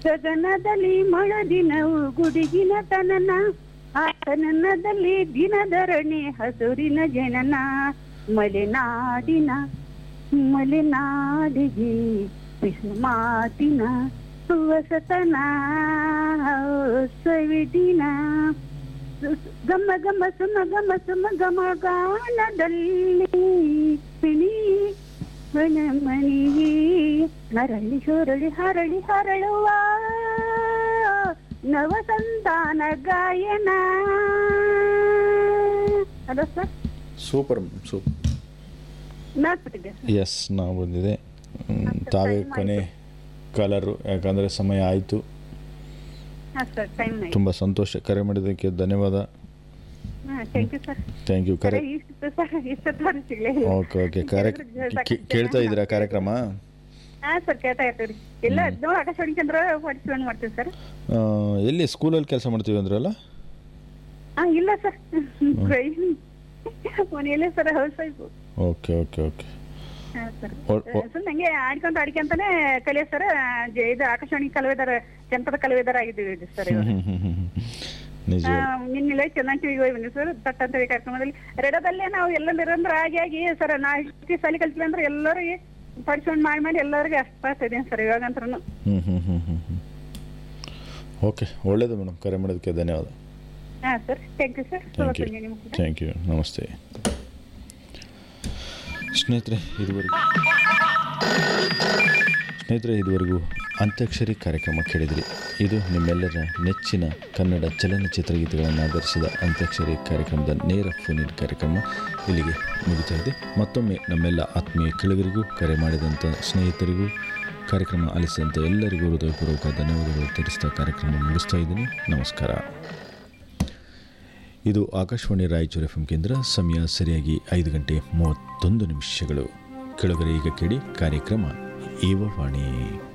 ಗಗನದಲ್ಲಿ ಮೊಳದಿನವು ಗುಡುಗಿನ ತನನ ಆತನದಲ್ಲಿ ದಿನಧರಣಿ ಹಸುರಿನ ಜನನ ಮಲೆನಾಡಿನ ಮಲೆನಾಡಿಗೆ ವಿಷ್ಣು ಮಾತಿನ ಸುವಸತನ ಸವಿದಿನ ಗಮ ಗಮ ಸುಮ ಗಮ ಸುಮ ಗಮ ಗಾನದಲ್ಲಿ ಪಿಣಿ ಮನಿ ಹರಳಿ ಹೊರಳಿ ಹರಳಿ ಹರಳುವ ನವ ಸಂತಾನ ಗಾಯನ ಹಲೋ ಸರ್ ಸೂಪರ್ ಸೂಪರ್ ನಾಲ್ಬಿಟ್ಟಿದೆ ಎಸ್ ನಾವು ಬಂದಿದೆ ಮ್, ತಾವೇ ಕೊನೆ ಕಾಲರು ಯಾಕಂದರೆ ಸಮಯ ಆಯಿತು ಹಾಂ ಸರ್ ಟೈಮ್ ಆಯ್ತು ತುಂಬ ಸಂತೋಷ ಕರೆ ಮಾಡಿದ್ದಕ್ಕೆ ಧನ್ಯವಾದ ಹಾಂ thank you sir thank you ಕರೆ ಇಷ್ಟು ಸರ್ ಇಷ್ಟೊತ್ತು ಸಿಗ್ಲೇ ಓಕೆ ಓಕೆ ಕಾರ್ಯ ಕೇ- ಕೇಳ್ತಾ ಇದ್ದೀರಾ ಕಾರ್ಯಕ್ರಮ ಹಾಂ ಸರ್ ಕೇಳ್ತಾ ಇರ್ತೀವಿ ಇಲ್ಲ ಹದಿನೇಳು ಆಕಾಶವಾಣಿ ಕೇಂದ್ರ ಪಾರ್ಟಿಸಿಪೇಟ್ ಮಾಡ್ತೀವಿ ಸರ್ ಆ, ಎಲ್ಲಿ ಸ್ಕೂಲಲ್ಲಿ ಕೆಲಸ ಮಾಡ್ತೀವಿ ಅಂದ್ರಲ್ಲ ಹಾಂ ಇಲ್ಲ ಸರ್ ಮನೆಯಲ್ಲೇ sir house wife okay okay okay ಹಾಂ ಸರ್ ಒ- ಒ- ಸೊ ನಂಗೆ ಆಡ್ಕೊಂತ ಆಡ್ಕೊಂತಾನೆ ಕಲಿಯ ಸರ್ ಜ- ಇದು ಆಕಾಶವಾಣಿ ಕಲಾವಿದರ ಜನಪದ ಕಲಾವಿದರ ಆಗಿದ್ದೀವಿ ಸರ್ ಇವಾಗ ಹ್ಮ್, ಹ್ಮ್, ಹ್ಮ್, ಹ್ಮ್. ನಿಜ ನಿನ್ನೆಲ್ಲ ಚೆನ್ನಾಗಿ ಟಿವಿಗೆ ಹೋಗಿ ಬಂದ್ವಿ ಸರ್ ತಟ್ಟಂತ ಕಾರ್ಯಕ್ರಮದಲ್ಲಿ ರೇಡಿಯೋದಲ್ಲೇ ನಾವು ಎಲ್ಲ ನಿರಂತರ ಆಗಿ ಆಗಿ ಸರ್ ನಾ ಇಷ್ಟು ಸಾಲಿ ಕಲ್ತಿಲ್ಲ ಅಂದ್ರೆ ಎಲ್ಲರಿಗೆ ಪಾರ್ಟಿಸಿಪೇಟ್ ಮಾಡಿ ಮಾಡಿ ಎಲ್ಲರಿಗೆ ಅಷ್ಟು ಪಾಸ್ ಇದ್ದೀನಿ ಸರ್ ಇವಾಗಂತ್ರೂ ಹ್ಞೂ ಹ್ಞೂ ಹ್ಞೂ ಹ್ಞೂ ಹ್ಞೂ ಓಕೆ ಒಳ್ಳೇದು ಮೇಡಮ್ ಕರೆ ಮಾಡೋದಕ್ಕೆ ಧನ್ಯವಾದ ಹಾಂ sir thank you sir thank you ನಿಮ್ಗೆ ಥ್ಯಾಂಕ್ ಯು ನಮಸ್ತೆ ಸ್ನೇಹಿತರೆ ಇದುವರೆಗೂ ಸ್ನೇಹಿತರೆ ಇದುವರೆಗೂ ಅಂತ್ಯಾಕ್ಷರಿ ಕಾರ್ಯಕ್ರಮ ಕೇಳಿದ್ರಿ ಇದು ನಿಮ್ಮೆಲ್ಲರ ನೆಚ್ಚಿನ ಕನ್ನಡ ಚಲನಚಿತ್ರ ಗೀತೆಗಳನ್ನು ಆಧರಿಸಿದ ಅಂತ್ಯಾಕ್ಷರಿ ಕಾರ್ಯಕ್ರಮದ ನೇರ ಫೋನ್ ಇನ್ ಕಾರ್ಯಕ್ರಮ ಇಲ್ಲಿಗೆ ಮುಗಿತಾ ಇದೆ ಮತ್ತೊಮ್ಮೆ ನಮ್ಮೆಲ್ಲ ಆತ್ಮೀಯ ಕೆಳಗರಿಗೂ ಕರೆ ಮಾಡಿದಂಥ ಸ್ನೇಹಿತರಿಗೂ ಕಾರ್ಯಕ್ರಮ ಆಲಿಸಿದಂಥ ಎಲ್ಲರಿಗೂ ಹೃದಯಪೂರ್ವಕ ಧನ್ಯವಾದಗಳು ತಿಳಿಸ್ತಾ ಕಾರ್ಯಕ್ರಮ ಮುಗಿಸ್ತಾ ಇದ್ದೀನಿ ನಮಸ್ಕಾರ ಇದು ಆಕಾಶವಾಣಿ ರಾಯಚೂರು ಎಫ್ ಕೇಂದ್ರ ಸಮಯ ಸರಿಯಾಗಿ ಐದು ಗಂಟೆ ಮೂವತ್ತೊಂದು ನಿಮಿಷಗಳು ಕೆಳಗರೆ ಈಗ ಕೇಳಿ ಕಾರ್ಯಕ್ರಮ ಏವವಾಣಿ